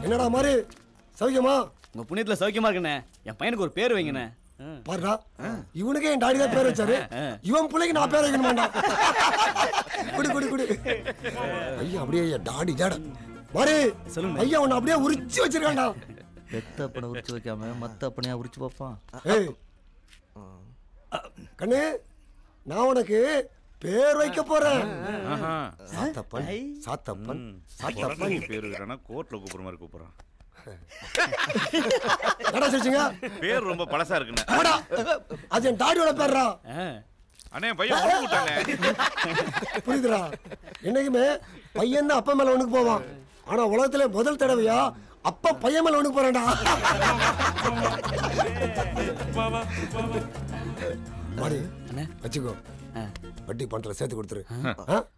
என்னடா மாதிரி சௌக்கியமா உங்க புண்ணியத்துல சௌக்கியமா இருக்குண்ணே என் பையனுக்கு ஒரு பேர் வைங்கண்ணே ஆ. பாருடா இவனுக்கே என் டாடி தான் பேர் வச்சாரு இவன் பிள்ளைக்கு நான் பேர் வைக்கணுமாண்டா குடு குடு குடு ஐயா அப்படியே என் டாடி ஜாட மாறி சொல்லுங்க. ஐயா உன்னை அப்படியே உரிச்சு வச்சிருக்கான்டா பெத்த அப்பனை உரிச்சு வைக்காம மத்த அப்பனையா உரிச்சு பார்ப்பான் ஏய் கண்ணு நான் உனக்கு பேர் வைக்க போறேன் சாத்தப்பன் சாத்தப்பன் சாத்தப்பன் பேர் இருக்கிறானா கோர்ட்ல கூப்பிடுற மாதிரி கூப்பிடுறான் என்னடா சொல்லிச்சுங்க பேர் ரொம்ப பழசா இருக்குண்ணே ஆடா அது என் டாடியோட பேர்ரா ஆ. அண்ணே என் பையன் கொண்டு விட்டானே புரியுதுடா என்னைக்குமே பையன் தான் அப்பா மேல ஒண்ணுக்கு போவான் ஆனா உலகத்துல முதல் தடவையா அப்பா பையன் மேல ஒண்ணுக்கு போறான்டா மாடி அண்ணே. வச்சுக்கோ ஆ. வட்டி பணத்துல சேர்த்து கொடுத்துரு ஆ?